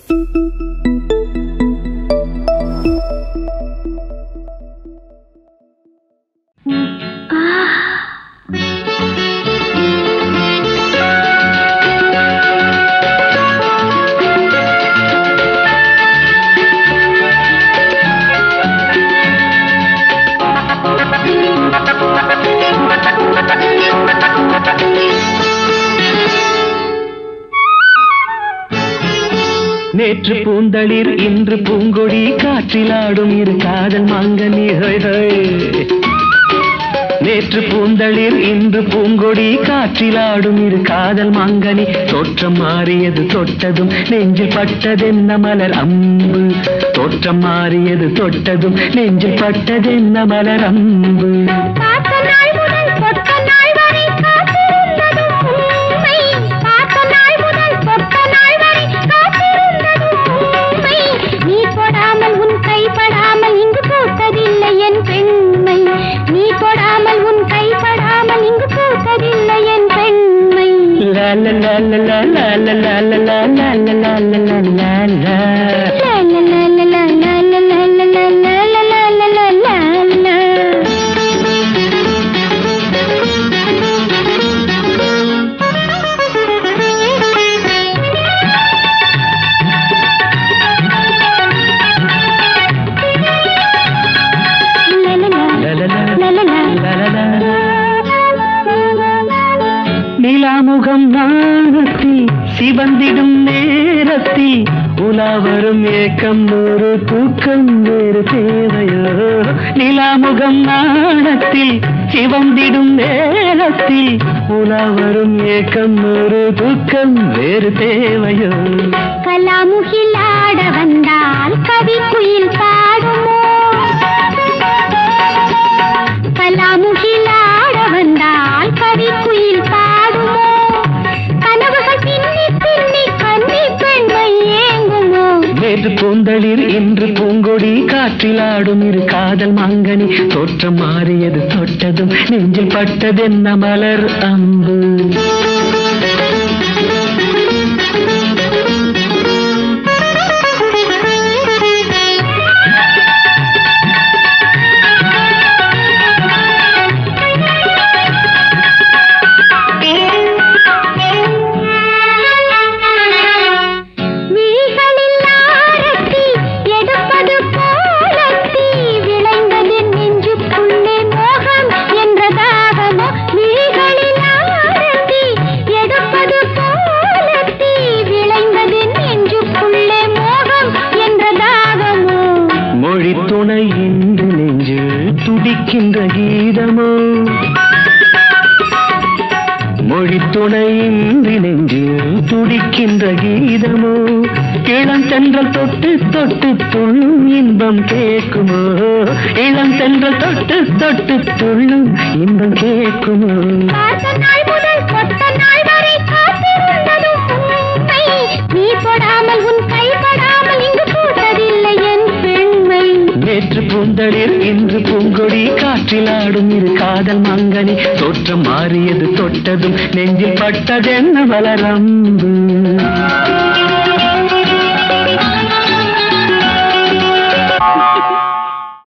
நேற்று பூந்தளிர் இன்று பூங்கொடி காற்றிலாடும் இரு காதல் மாங்கனி ஹொய் ஹொய். நேற்று பூந்தளிர் இன்று பூங்கொடி காற்றிலாடும் இரு காதல் மாங்கனி தோற்றம் மாறியது தொட்டதும் நெஞ்சில் பட்டதென்ன மலர் அம்பு தோற்றம் மாறியது தொட்டதும் நெஞ்சில் பட்டதென்ன மலர் அம்பு பார்த்த நாள் முதல் தொட்ட நாள் வரை காத்திருந்ததும் உண்மை பார்த்த நாள் முதல் தொட்ட நாள் வரை காத்திருந்ததும் உண்மை நீ தொடாமல் உன் கைப்படாமல் இங்கு பூத்ததில்லை என் பெண்மை நீ தொடாமல் உன் கைப்படாமல் இங்கு பூத்ததில்லை என் பெண்மை லா லா லா லா லா லா லா லா லா லா லா லா லா லா லா லா. லா லா லா லா லா லா லா லா லா லா லா லா லா லா லா லா. லா லா லா. லா லா லா. லா லா லா. லா லா லா. நிலாமுகம் நாணத்தில் சிவந்திடும் நேரத்தில் உலா வரும் ஏக்கம் ஒரு தூக்கம் வேறு தேவையோ நிலாமுகம் நாணத்தில் சிவந்திடும் நேரத்தில் உலா வரும் ஏக்கம் ஒரு தூக்கம் வேறு தேவையோ கலாமுகிலாட வந்தால் கவி குயில் பாடுமோ கலாமுகிலாட வந்தால் கவி குயில் பாடுமோ கனவுகள் பின்னி பின்னி கன்னி பெண்மை ஏங்குமோ நேற்று பூந்தளிர் இன்று பூங்கொடி காற்றிலாடும் இரு காதல் மாங்கனி தோற்றம் மாறியது தொட்டதும் நெஞ்சில் பட்டதென்ன மலர் அம்பு விழிகளில் ஆரத்தி எடுப்பது போலத்தி விளைந்தது நெஞ்சுக்குள்ளே மோகம் என்ற தாகமோ விழிகளில் ஆரத்தி எடுப்பது போலத்தி விளைந்தது நெஞ்சுக்குள்ளே மோகம் என்ற தாகமோ மொழி துணை இன்று நெஞ்சில் துடிக்கின்ற கீதமோ மொழி துணையின்றி நெஞ்சில் துடிக்கின்ற கீதமோ இளம் தென்றல் தொட்டு தொட்டு துள்ளும் இன்பம் கேட்குமோ இளம் தென்றல் தொட்டு தொட்டு துள்ளும் இன்பம் கேட்குமோ பார்த்த நாள் முதல் கொத்த நாள் வரை காத்திருந்ததும் உண்மை நீ தொடாமல் உன் கைப்படாமல் இங்கு பூத்ததில்லை என் பெண்மை நேற்று பூந்தளிர் இன்று பூங்கொடி காற்றிலாடும் இரு காதல் மாங்கனி தோற்றம் மாறியது தொட்டதும் நெஞ்சில் பட்டதென்ன வளரம்பு